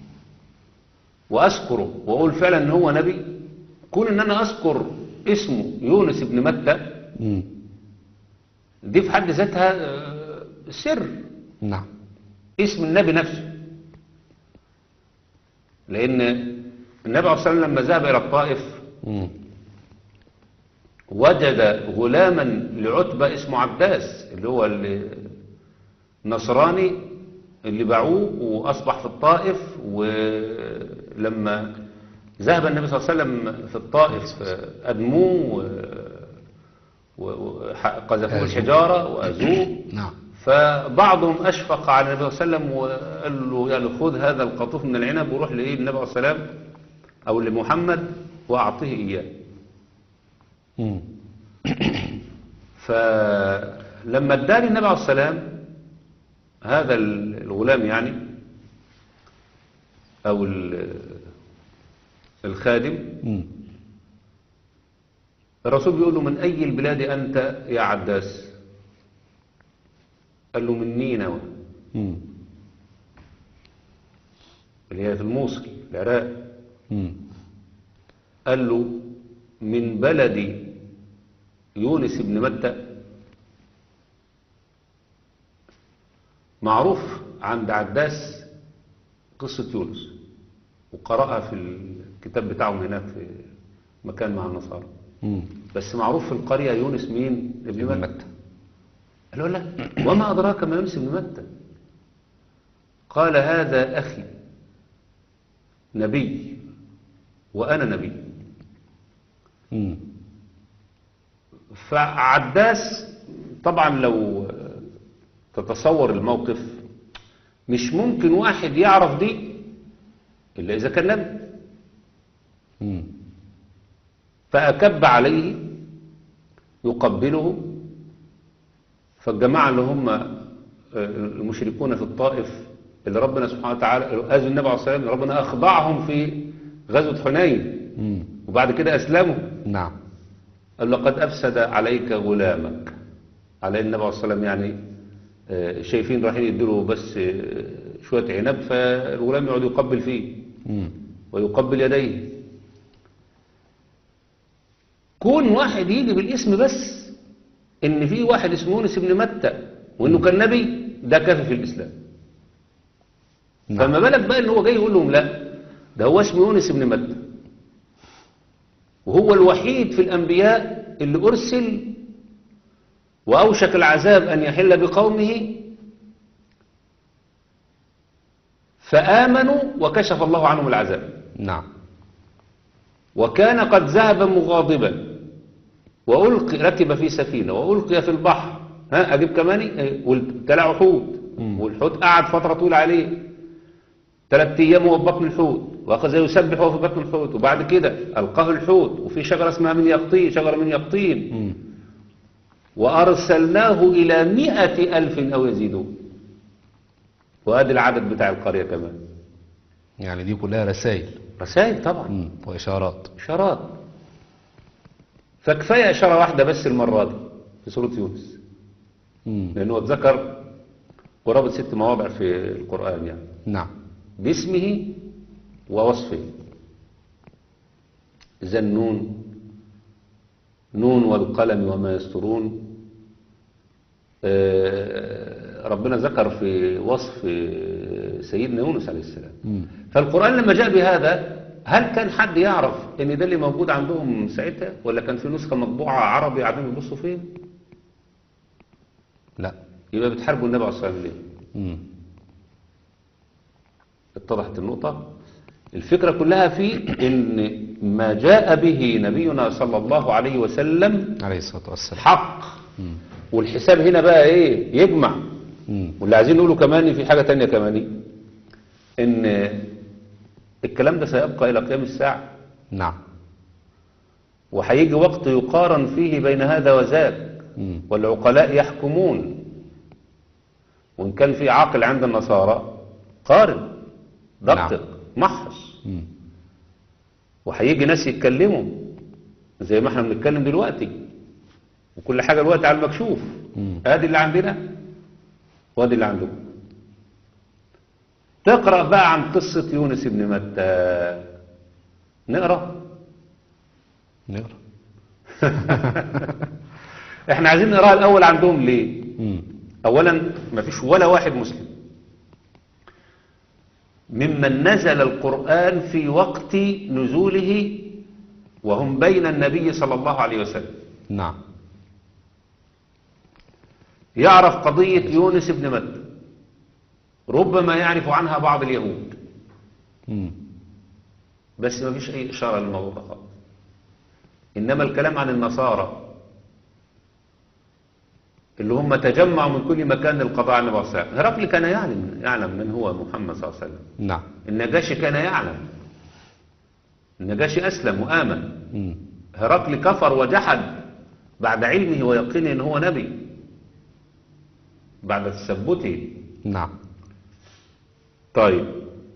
B: وأذكره وأقول فعلا إن هو نبي كون إن أنا أذكر اسمه يونس بن متى
A: مم.
B: دي في حد ذاتها آه، سر
A: نعم
B: اسم النبي نفسه لأن النبي عليه الصلاة والسلام لما ذهب إلى الطائف
A: مم.
B: وجد غلاما لعتبة اسمه عباس اللي هو النصراني اللي باعوه وأصبح في الطائف ولما ذهب النبي صلى الله عليه وسلم في الطائف أدموه وقذفوه الحجارة وأذوه
A: نعم
B: فبعضهم أشفق على النبي صلى الله عليه وسلم وقال له يعني خذ هذا القطوف من العنب وروح لإيه النبي عليه الصلاة والسلام أو لمحمد وأعطيه إياه
A: مم.
B: فلما اداني النبي عليه السلام هذا الغلام يعني او ال- الخادم
A: مم.
B: الرسول بيقول له من اي البلاد انت يا عداس قال له من نينوى
A: مم.
B: اللي هي في الموصل العراق
A: مم.
B: قال له من بلد يونس بن متى معروف عند عداس قصة يونس وقرأها في الكتاب بتاعهم هناك في مكان مع النصارى
A: مم.
B: بس معروف في القرية يونس مين ابن
A: ابن
B: متى
A: متى
B: قال له لا وما أدراك ما يونس بن متى قال هذا أخي نبي وأنا نبي
A: مم.
B: فعداس طبعا لو تتصور الموقف مش ممكن واحد يعرف دي إلا إذا كان نبي
A: مم.
B: فأكب عليه يقبله فالجماعة اللي هم المشركون في الطائف اللي ربنا سبحانه وتعالى أذوا النبي عليه الصلاة والسلام ربنا أخضعهم في غزوة حنين
A: مم.
B: وبعد كده أسلموا
A: نعم
B: قال لقد أفسد عليك غلامك على النبي عليه الصلاة والسلام يعني آه، شايفين رايحين يديله بس آه، شوية عنب فالغلام يقعد يقبل فيه
A: مم.
B: ويقبل يديه كون واحد يجي بالاسم بس ان في واحد اسمه يونس بن متى وانه كان نبي ده كافي في الاسلام
A: نعم.
B: فما بالك بقى ان هو جاي يقول لهم لا ده هو اسمه يونس بن متى وهو الوحيد في الانبياء اللي ارسل واوشك العذاب ان يحل بقومه فامنوا وكشف الله عنهم العذاب
A: نعم
B: وكان قد ذهب مغاضبا وألقي ركب في سفينة وألقي في البحر ها أجيب كمان إيه؟ وابتلعه حوت
A: مم.
B: والحوت قعد فترة طويلة عليه ثلاث أيام وهو في بطن الحوت وأخذ يسبح وهو في بطن الحوت وبعد كده ألقاه الحوت وفي شجرة اسمها من يقطين شجرة من يقطين
A: مم.
B: وأرسلناه إلى مئة ألف أو يزيدون وهذا العدد بتاع القرية كمان
A: يعني دي كلها رسائل
B: رسائل طبعا
A: مم. وإشارات
B: إشارات فكفاية إشارة واحدة بس المرة دي في سورة يونس
A: مم.
B: لأنه اتذكر قرابة ست مواضع في القرآن يعني
A: نعم
B: باسمه ووصفه ذا النون نون والقلم وما يسطرون آه، ربنا ذكر في وصف سيدنا يونس عليه السلام
A: مم.
B: فالقرآن لما جاء بهذا هل كان حد يعرف ان ده اللي موجود عندهم ساعتها ولا كان في نسخة مطبوعة عربي قاعدين يبصوا فين
A: لا
B: يبقى بتحاربوا النبي عليه الصلاة والسلام ليه
A: مم.
B: اتضحت النقطة الفكرة كلها في ان ما جاء به نبينا صلى الله عليه وسلم
A: عليه الصلاة والسلام
B: حق
A: مم.
B: والحساب هنا بقى ايه يجمع
A: مم.
B: واللي عايزين نقوله كمان في حاجة تانية كمان ان الكلام ده سيبقى الى قيام الساعة
A: نعم
B: وهيجي وقت يقارن فيه بين هذا وذاك
A: مم.
B: والعقلاء يحكمون وإن كان في عاقل عند النصارى قارن دقق محص
A: مم.
B: وهيجي ناس يتكلموا زي ما احنا بنتكلم دلوقتي وكل حاجة دلوقتي على المكشوف
A: مم.
B: ادي اللي عندنا وادي اللي عندكم تقرأ بقى عن قصة يونس بن متى نقرأ
A: نقرأ
B: احنا عايزين نقراها الاول عندهم ليه
A: مم.
B: اولا ما فيش ولا واحد مسلم ممن نزل القرآن في وقت نزوله وهم بين النبي صلى الله عليه وسلم
A: نعم
B: يعرف قضية يونس بن متى ربما يعرف عنها بعض اليهود
A: مم.
B: بس ما فيش أي إشارة للموضوع ده خالص إنما الكلام عن النصارى اللي هم تجمعوا من كل مكان للقضاء على النبي صلى الله عليه وسلم هرقل كان يعلم يعلم من هو محمد صلى الله عليه وسلم
A: نعم
B: النجاشي كان يعلم النجاشي أسلم وآمن
A: مم.
B: هرقل كفر وجحد بعد علمه ويقينه ان هو نبي بعد تثبته
A: نعم
B: طيب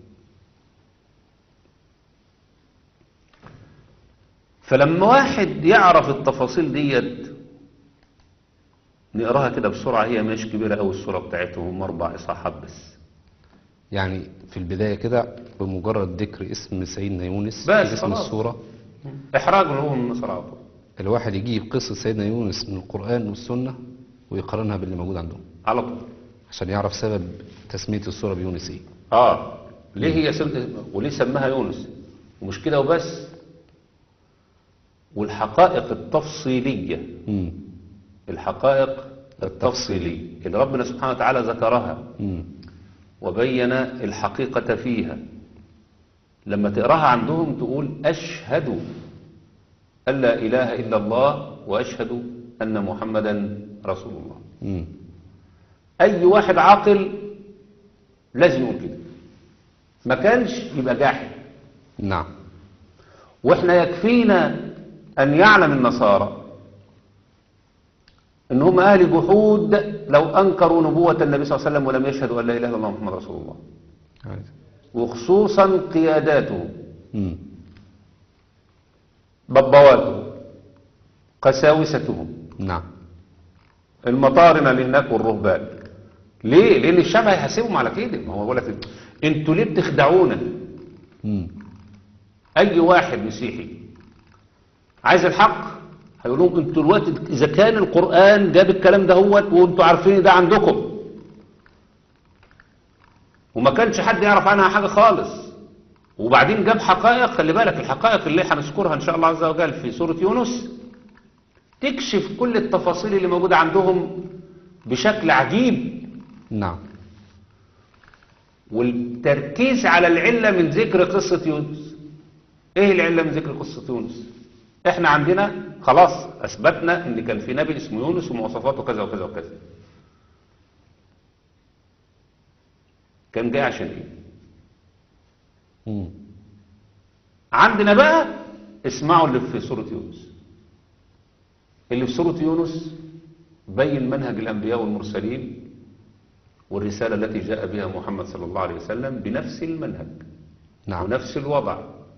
B: فلما واحد يعرف التفاصيل ديت نقراها كده بسرعة هي مش كبيرة أوي الصورة بتاعتهم هم أربع إصحاحات بس
A: يعني في البداية كده بمجرد ذكر اسم سيدنا يونس
B: بس
A: في اسم
B: خلاص.
A: السورة
B: إحراج اللي هو من النصر على طول
A: الواحد يجيب قصة سيدنا يونس من القرآن والسنة ويقارنها باللي موجود عندهم
B: على طول
A: عشان يعرف سبب تسمية السورة بيونس ايه
B: اه ليه هي سم... وليه سماها يونس ومش كده وبس والحقائق التفصيلية
A: مم.
B: الحقائق التفصيلية اللي ربنا سبحانه وتعالى ذكرها
A: مم.
B: وبين الحقيقة فيها لما تقراها عندهم تقول أشهد أن لا إله إلا الله وأشهد أن محمدا رسول الله
A: مم.
B: أي واحد عاقل لازم يقول كده ما كانش يبقى جاحد
A: نعم
B: واحنا يكفينا أن يعلم النصارى ان هم اهل جحود لو انكروا نبوة النبي صلى الله عليه وسلم ولم يشهدوا ان لا اله الا الله محمد رسول الله
A: عايز.
B: وخصوصا قياداته
A: مم.
B: ببواته قساوستهم
A: نعم
B: المطارنة اللي هناك والرهبان ليه؟ لأن الشعب هيحاسبهم على كده ما هو بيقول لك انتوا ليه بتخدعونا؟
A: مم.
B: أي واحد مسيحي عايز الحق هيقول لهم انتوا دلوقتي إذا كان القرآن جاب الكلام ده هوت وانتوا عارفين ده عندكم وما كانش حد يعرف عنها حاجة خالص وبعدين جاب حقائق خلي بالك الحقائق اللي هنذكرها إن شاء الله عز وجل في سورة يونس تكشف كل التفاصيل اللي موجودة عندهم بشكل عجيب
A: نعم
B: والتركيز على العلة من ذكر قصة يونس ايه العلة من ذكر قصة يونس احنا عندنا خلاص اثبتنا ان كان في نبي اسمه يونس ومواصفاته كذا وكذا وكذا كان جاي عشان ايه
A: مم.
B: عندنا بقى اسمعوا اللي في سورة يونس اللي في سورة يونس بين منهج الأنبياء والمرسلين والرسالة التي جاء بها محمد صلى الله عليه وسلم بنفس المنهج
A: نعم
B: ونفس الوضع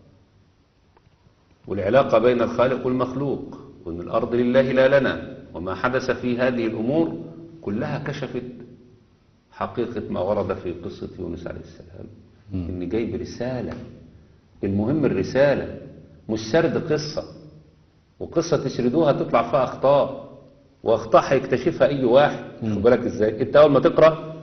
B: والعلاقة بين الخالق والمخلوق وأن الأرض لله لا لنا وما حدث في هذه الأمور كلها كشفت حقيقة ما ورد في قصة يونس عليه السلام
A: مم.
B: إن جايب رسالة المهم الرسالة مش سرد قصة وقصة تسردوها تطلع فيها أخطاء وأخطاء هيكتشفها أي واحد
A: مم.
B: خد بالك إزاي أنت أول ما تقرأ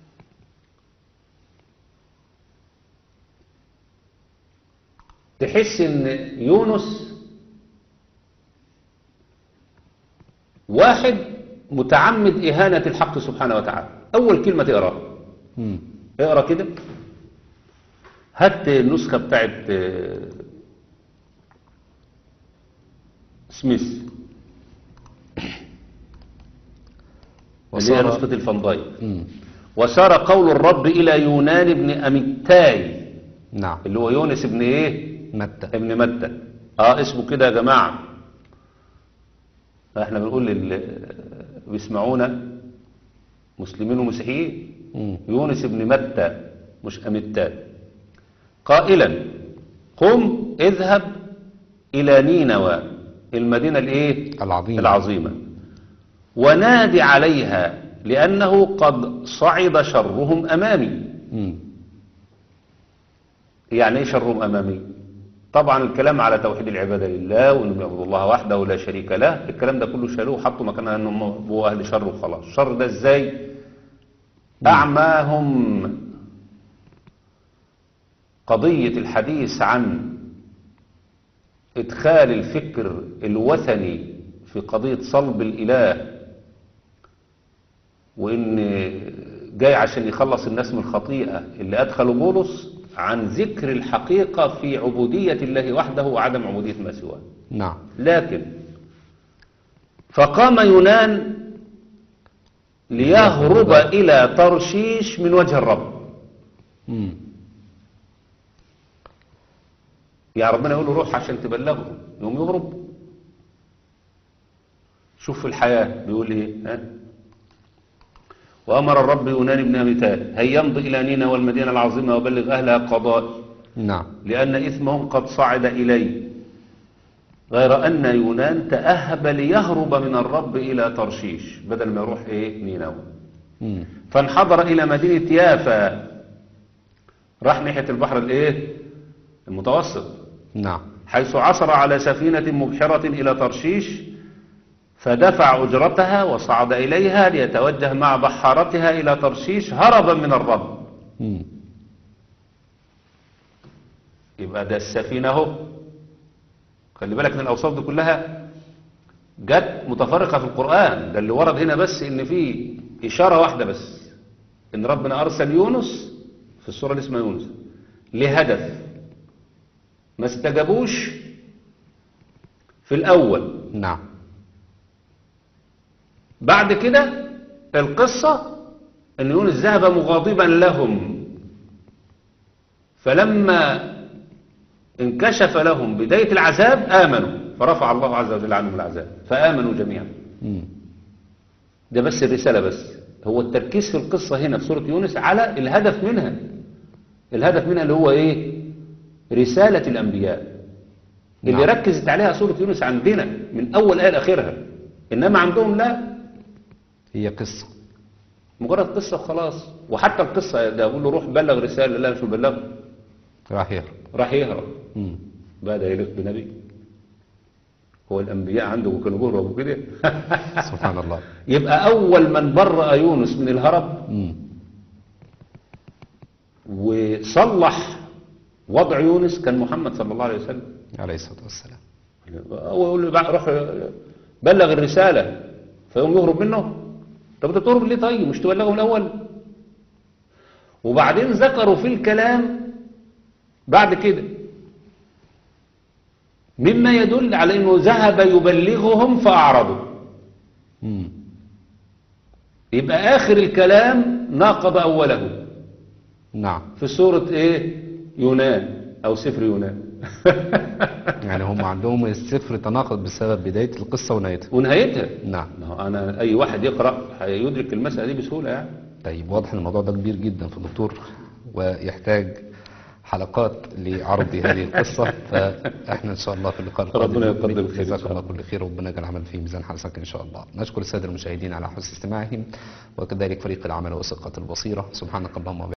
B: تحس ان يونس واحد متعمد إهانة الحق سبحانه وتعالى أول كلمة تقراها
A: مم.
B: اقرا كده هات النسخة بتاعت آه، سميث اللي هي
A: وصار-
B: نسخة الفنداي
A: مم.
B: وسار قول الرب إلى يونان بن أميتاي
A: نعم
B: اللي هو يونس بن إيه
A: متى
B: ابن متى اه اسمه كده يا جماعة احنا بنقول للي بيسمعونا مسلمين ومسيحيين
A: مم.
B: يونس بن متى مش أمتان قائلا قم اذهب إلى نينوى المدينة الايه
A: العظيمة.
B: العظيمة ونادي عليها لأنه قد صعد شرهم أمامي
A: مم.
B: يعني ايه شرهم امامي طبعا الكلام على توحيد العباده لله وانهم يعبدوا الله وحده ولا شريك له الكلام ده كله شالوه وحطوا مكانها انهم هو اهل شر وخلاص الشر ده ازاي اعماهم قضيه الحديث عن ادخال الفكر الوثني في قضيه صلب الاله وان جاي عشان يخلص الناس من الخطيئة اللي أدخلوا بولس عن ذكر الحقيقة في عبودية الله وحده وعدم عبودية ما سواه
A: نعم
B: لكن فقام يونان ليهرب إلى ترشيش من وجه الرب
A: مم.
B: يا ربنا يقول له روح عشان تبلغه يوم يهرب شوف في الحياة بيقول ايه ها؟ وأمر الرب يونان بن أميتال هيا يمضي إلى نينا والمدينة العظيمة وبلغ أهلها قضائي
A: نعم
B: لأن إثمهم قد صعد إلي غير أن يونان تأهب ليهرب من الرب إلى ترشيش بدل ما يروح إيه نينوى
A: مم.
B: فانحدر إلى مدينة يافا راح ناحية البحر الإيه المتوسط
A: نعم
B: حيث عثر على سفينة مبحرة إلى ترشيش فدفع أجرتها وصعد إليها ليتوجه مع بحارتها إلى ترشيش هربا من الرب
A: مم.
B: يبقى ده السفينة اهو خلي بالك من الأوصاف دي كلها جت متفرقة في القرآن ده اللي ورد هنا بس إن في إشارة واحدة بس إن ربنا أرسل يونس في السورة اللي اسمها يونس لهدف ما استجابوش في الأول
A: نعم
B: بعد كده القصة أن يونس ذهب مغاضبا لهم فلما انكشف لهم بداية العذاب آمنوا فرفع الله عز وجل عنهم العذاب فآمنوا جميعا
A: مم.
B: ده بس الرسالة بس هو التركيز في القصة هنا في سورة يونس على الهدف منها الهدف منها اللي هو ايه رسالة الأنبياء اللي
A: نعم.
B: ركزت عليها سورة يونس عندنا من أول آية لآخرها إنما عندهم لا
A: هي قصة
B: مجرد قصة وخلاص وحتى القصة ده أقول له روح بلغ رسالة لا مش مبلغ
A: راح يهرب
B: راح يهرب
A: مم.
B: بعد يليق بنبي هو الأنبياء عنده كانوا بيهربوا كده
A: سبحان الله
B: يبقى أول من برأ يونس من الهرب
A: مم.
B: وصلح وضع يونس كان محمد صلى الله عليه وسلم
A: عليه الصلاة والسلام
B: هو يقول له بقى روح بلغ الرسالة فيقوم يهرب منه طب انت تهرب ليه طيب مش تبلغه من الأول وبعدين ذكروا في الكلام بعد كده مما يدل على انه ذهب يبلغهم فأعرضوا
A: مم.
B: يبقى آخر الكلام ناقض أوله
A: نعم
B: في سورة ايه يونان او سفر يونان
A: يعني هم عندهم السفر تناقض بسبب بداية القصة ونهايتها
B: ونهايتها
A: نعم
B: ما هو انا اي واحد يقرأ هيدرك المسألة دي بسهولة يعني
A: طيب واضح ان الموضوع ده كبير جدا في الدكتور ويحتاج حلقات لعرض هذه القصة فاحنا ان شاء الله في اللقاء القادم
B: ربنا يقدم الخير إن
A: جزاكم
B: شاء
A: الله
B: الله.
A: كل خير وربنا يجعل العمل في ميزان حسنك ان شاء الله نشكر السادة المشاهدين على حسن استماعهم وكذلك فريق العمل وثقة البصيرة سبحانك اللهم وبحمدك